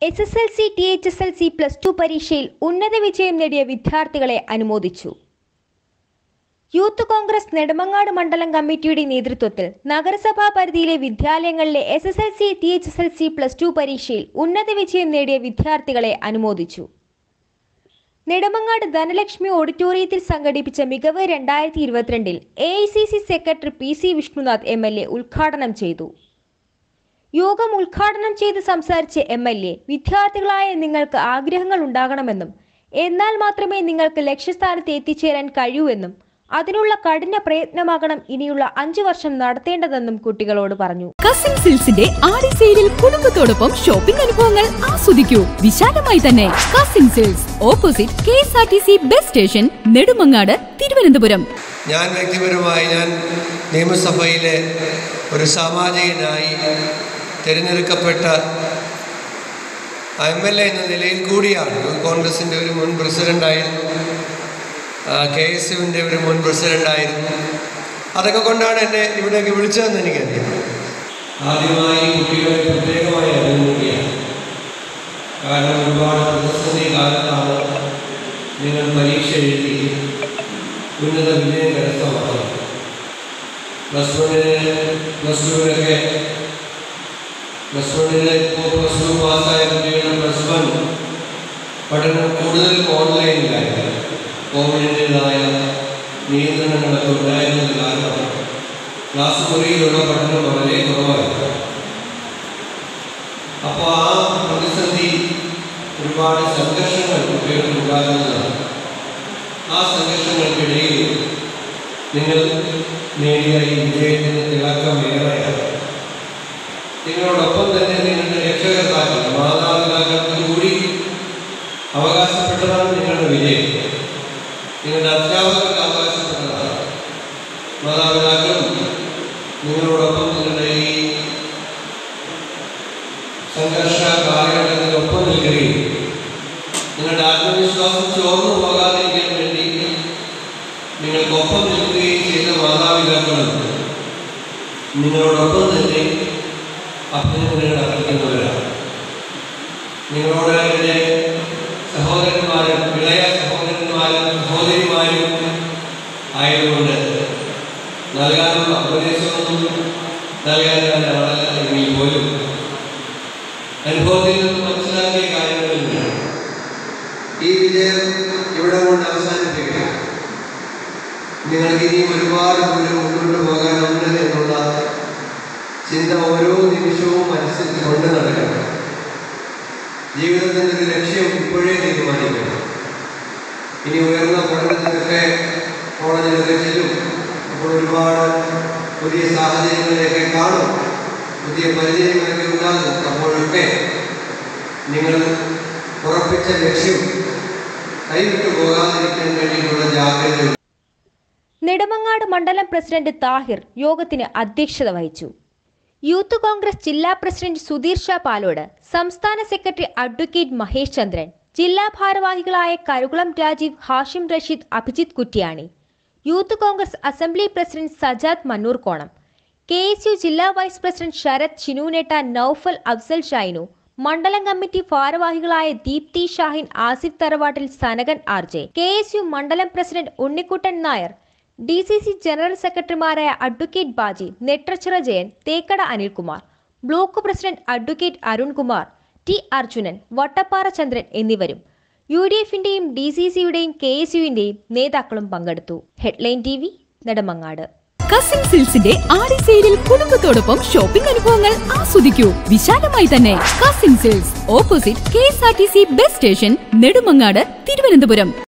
S S L C T H S L C plus two പരീക്ഷയിൽ ഉന്നത വിജയം നേടിയ വിദ്യാർത്ഥികളെ അനുമോദിച്ചു യൂത്ത് കോൺഗ്രസ് നെടുമങ്ങാട് മണ്ഡലം കമ്മിറ്റിയുടെ നേതൃത്വത്തിൽ നഗരസഭാ പരിധിയിലെ വിദ്യാലയങ്ങളിലെ S S L C T H S L C plus two പരീക്ഷയിൽ ഉന്നത വിജയം നേടിയ വിദ്യാർത്ഥികളെ അനുമോദിച്ചു നെടുമങ്ങാട് ധനലക്ഷ്മി ഓഡിറ്റോറിയത്തിൽ സംഘടിപ്പിച്ച മികവ് രണ്ടായിരത്തി ഇരുപത്തിരണ്ടിൽ A I C C secretary P C Vishnunath M L A ഉദ്ഘാടനം ചെയ്തു യോഗം ഉദ്ഘാടനം ചെയ്ത് സംസാരിച്ച എം എൽ എ വിദ്യാർത്ഥികളായ നിങ്ങൾക്ക് ആഗ്രഹങ്ങൾ ഉണ്ടാകണമെന്നും എന്നാൽ മാത്രമേ നിങ്ങൾക്ക് ലക്ഷ്യസ്ഥാനത്ത് എത്തിച്ചേരാൻ കഴിയൂ എന്നും അതിനുള്ള കഠിന പ്രയത്നമാകണം ഇനിയുള്ള അഞ്ചു വർഷം നടത്തേണ്ടതെന്നും കുട്ടികളോട് പറഞ്ഞു കസിൻ സിൽസിന്റെ ആടി സെയിലിൽ കുടുംബത്തോടൊപ്പം ഷോപ്പിംഗ് അനുഭവങ്ങൾ ആസ്വദിക്കൂ വിശാലമായി തന്നെ cousin silks opposite K S R T C bus station Nedumangad Thiruvananthapuram ഞാൻ വ്യക്തിപരമായി ഞാൻ നിയമസഭയിലെ ഒരു സാമാജികനായി തിരഞ്ഞെടുക്കപ്പെട്ട എം എൽ എ എന്ന നിലയിൽ കൂടിയാണ് കോൺഗ്രസിൻ്റെ ഒരു മുൻ പ്രസിഡൻ്റായിരുന്നു കെ എസ് യുവിൻ്റെ ഒരു മുൻ പ്രസിഡൻ്റായിരുന്നു അതൊക്കെ കൊണ്ടാണ് എന്നെ ഇവിടേക്ക് വിളിച്ചതെന്ന് എനിക്കറിയാം ആദ്യമായി കുട്ടികളെ പ്രത്യേകമായി അഭിമുഖിയാണ് കാരണം ഒരുപാട് പ്രതിസന്ധി കാലത്താണ് നിങ്ങൾ പരീക്ഷ എഴുതി ഉന്നത വിജയം കരസ്ഥമാക്കി പ്ലസ് വണ്ണിന് പ്ലസ് ടുവിനൊക്കെ പ്ലസ് വണ്ണിന് ഇപ്പോൾ പ്ലസ് ടു പാസ്സായ കുട്ടികളുടെ പ്ലസ് വൺ പഠനം കൂടുതൽ ഓൺലൈനിലായിരുന്നു കോവിഡിൻ്റെതായ നിയന്ത്രണങ്ങളൊക്കെ ഉണ്ടായിരുന്നത് കാരണം ക്ലാസ് മുറിയിലുള്ള പഠനം വളരെ കുറവായിരുന്നു അപ്പോൾ ആ പ്രതിസന്ധി ഒരുപാട് സംഘർഷങ്ങൾ കുട്ടികൾക്ക് ഉണ്ടാകുന്നതാണ് ആ സംഘർഷങ്ങൾക്കിടയിൽ നിങ്ങൾ നേടിയ ഈ വിജയത്തിന് തിളക്കം ഏറെയാണ് നിങ്ങളോടൊപ്പം തന്നെ നിങ്ങളുടെ രക്ഷകർത്താക്കൾ മാതാപിതാക്കൾക്ക് കൂടി അവകാശപ്പെട്ടതാണ് നിങ്ങളുടെ വിജയം നിങ്ങളുടെ അധ്യാപകർക്ക് അവകാശപ്പെട്ടതാണ് മാതാപിതാക്കളും നിങ്ങളോടൊപ്പം നിങ്ങളുടെ ഈ സംഘർഷ കാലഘട്ടത്തിലൊപ്പം നിൽക്കുകയും നിങ്ങളുടെ ആത്മവിശ്വാസം ചോർന്നു പോകാതിരിക്കാൻ വേണ്ടി നിങ്ങൾക്കൊപ്പം നിൽക്കുകയും ചെയ്ത മാതാപിതാക്കളും നിങ്ങളോടൊപ്പം തന്നെ അഭ്യർത്ഥനകൾ അർപ്പിക്കുന്നവരാണ് നിങ്ങളോട് എൻ്റെ സഹോദരന്മാരും ഇളയ സഹോദരന്മാരും സഹോദരിമാരും ആയതുകൊണ്ട് നൽകാനുള്ള ഉപദേശമൊന്നും നൽകാൻ ഞാൻ ആളല്ല എങ്കിൽ പോലും അനുഭവത്തിൽ നിന്ന് മനസ്സിലാക്കിയ കാര്യങ്ങളുണ്ട് ഈ വിജയം ഇവിടെ കൊണ്ട് അവസാനിപ്പിക്കുക നിങ്ങൾക്ക് ഇനിയും ഒരുപാട് ദൂരം മുന്നോട്ട് പോകാനുണ്ട് എന്നുള്ള ചിന്ത ഓരോ നിമിഷവും മനസ്സിൽ കൊണ്ട് നടക്കണം ജീവിതത്തിൻ്റെ ഒരു ലക്ഷ്യം ഇപ്പോഴേ തീരുമാനിക്കണം ഇനി ഉയർന്ന പഠനത്തിനൊക്കെ കോളേജിലൊക്കെ ചെല്ലും അപ്പോൾ ഒരുപാട് പുതിയ സാഹചര്യങ്ങളിലേക്ക് കാണും പുതിയ പരിചയങ്ങളൊക്കെ ഉണ്ടാകും അപ്പോഴൊക്കെ നിങ്ങൾ ഉറപ്പിച്ച ലക്ഷ്യം കൈവിട്ടു പോകാതിരിക്കാൻ വേണ്ടിയിട്ടുള്ള ജാഗ്രത നെടുമങ്ങാട് മണ്ഡലം പ്രസിഡന്റ് താഹിർ യോഗത്തിന് അധ്യക്ഷത വഹിച്ചു യൂത്ത് കോൺഗ്രസ് ജില്ലാ പ്രസിഡന്റ് സുധീർ ഷാ പാലോട് സംസ്ഥാന സെക്രട്ടറി അഡ്വക്കേറ്റ് മഹേഷ് ചന്ദ്രൻ ജില്ലാ ഭാരവാഹികളായ Karukulam Rajeev Hashim Rasheed Abhijith Kuttiyani youth Congress assembly president Sajad Mannoorkonam K S U ജില്ലാ വൈസ് പ്രസിഡന്റ് ശരത് ചിനൂനേട്ട നൌഫൽ അഫ്സൽ ഷൈനു മണ്ഡലം കമ്മിറ്റി ഭാരവാഹികളായ ദീപ്തി ഷാഹിൻ ആസിഫ് തറവാട്ടിൽ Sanakan R J K S U മണ്ഡലം president Unnikuttan Nair D C C general സെക്രട്ടറിമാരായ advocate Baji Netrachira Jayan Thekkada Anilkumar block president advocate Arunkumar T Arjunan Vattappara Chandran എന്നിവരും യു ഡി എഫിന്റെയും ഡി സി സിയുടെയും കെ എസ് യുവിന്റെയും നേതാക്കളും പങ്കെടുത്തു headline T V Nedumangad cousin സിൽസിന്റെ ആടി സെയിലിൽ കുടുംബത്തോടൊപ്പം ഷോപ്പിംഗ് അനുഭവങ്ങൾ ആസ്വദിക്കൂ വിശാലമായി തന്നെ cousin silks opposite K S R T C bus station Nedumangad Thiruvananthapuram